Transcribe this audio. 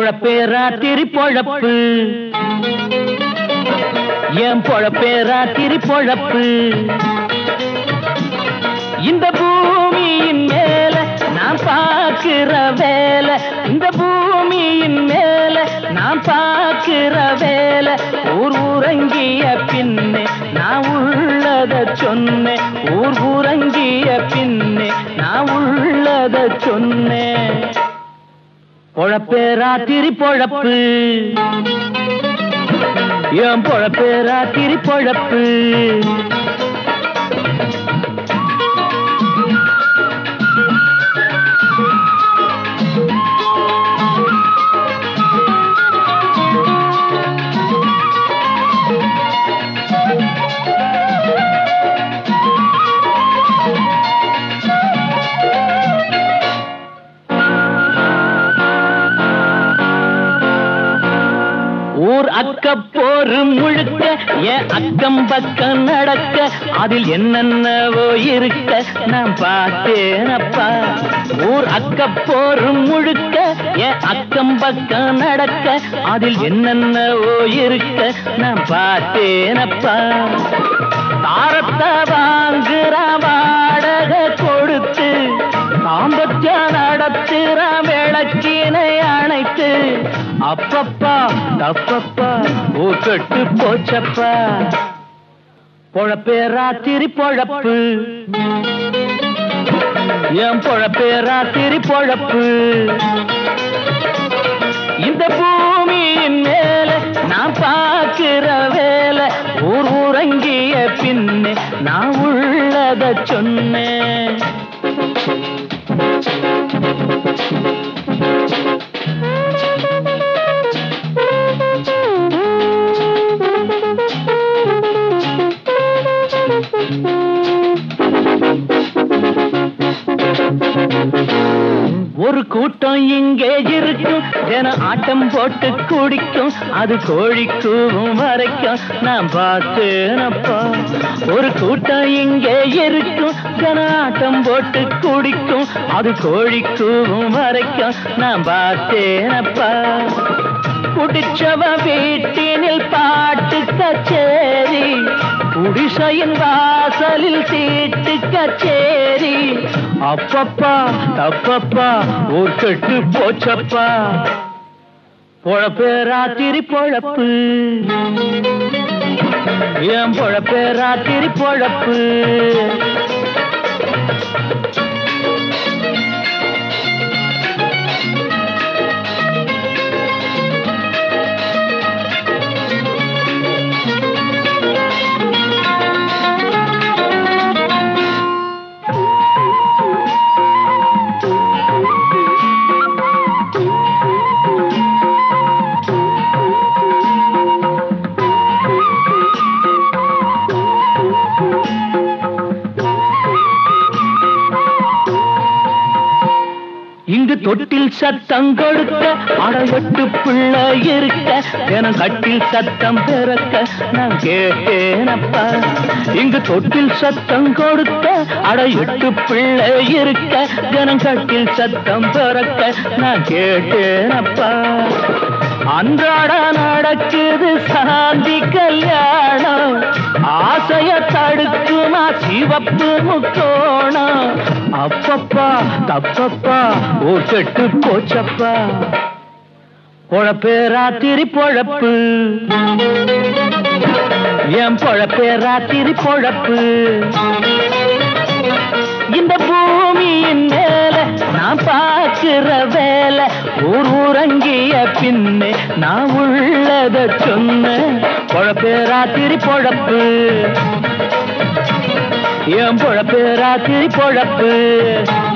பொழப்பே ராத்திரி பொழப்பு என் பொழப்பே ராத்திரி பொழப்பு இந்த பூமியின் மேல நான் பார்க்கிற வேலை இந்த பூமியின் மேல நான் பார்க்கிற வேலை ஊர் ஊரங்கிய பின்னே நான் உள்ளத சொன்னேன் ஊர் ஊரங்கிய பின்னே நான் உள்ளத சொன்னேன் பொழப்பே ராத்திரி பொழப்பு என் பொழப்பே ராத்திரி பொழப்பு ஊர் அக்க போரு முழுக்க என் அக்கம் பக்கம் நடக்க அதில் என்னென்னவோ இருக்க நான் பார்த்தேனப்பா ஊர் அக்க போரு முழுக்க என் அக்கம் பக்கம் நடக்க அதில் என்னென்னவோ இருக்க நான் பார்த்தேனப்பா தாரத்தை வாங்குற வாடகை கொடுத்து தாம்பத்தியம் நடத்துற விளக்கினை அணைத்து அப்பப்பா தப்பப்பா ஊக்கட்டு போச்சப்பா பொழப்பே ராத்திரி பொழப்பு என் பொழப்பே ராத்திரி பொழப்பு இந்த பூமியின் மேல நான் பார்க்கிற வேலை ஊர் ஊரங்கிய பின்னே நான் உள்ளத சொன்னேன் ஒரு கூட்டம் இங்கே இருக்கும் ஜன ஆட்டம் போட்டு குடிக்கும் அது கோழி கூவும் வரைக்கும் நான் பார்த்தேனப்பா ஒரு கூட்டம் இங்கே இருக்கும் ஜன ஆட்டம் போட்டு குடிக்கும் அது கோழி கூவும் வரைக்கும் நான் பார்த்தேனப்பா குடிச்சவ வீட்டினில் பாட்டு கச்சேரி குடிசையின் வாசலில் சீட்டு கச்சேரி அப்பப்பா தப்பப்பா ஊர் கெட்டு போச்சப்பா பொழப்பே ராத்திரி பொழப்பு என் பொழப்பே ராத்திரி பொழப்பு இங்கு தொட்டில் சத்தம் கொடுக்க அடையட்டு பிள்ளை இருக்க என கட்டில் சத்தம் பிறக்க நான் கேட்டேனப்பா இங்கு தொட்டில் சத்தம் கொடுக்க அடையட்டு பிள்ளை இருக்க ஜனம் கட்டில் சத்தம் பிறக்க நான் கேட்டேனப்பா அன்றாட நடக்குது சாந்தி கல்யாணம் ஆசைய தடுக்குமா சிவப்பு முக்கோணம் அப்பப்பா தப்பப்பா ஓ கெட்டு போச்சப்பா பொழப்பே ராத்திரி பொழப்பு என் பொழப்பே ராத்திரி பொழப்பு இந்த பூமியின் மேல நான் பார்க்கிற வேலை ஊர் ஊரங்கிய பின்னே நான் உள்ளத சொன்னேன் பொழப்பே ராத்திரி பொழப்பு என் பொழப்பே ராத்திரி பொழப்பு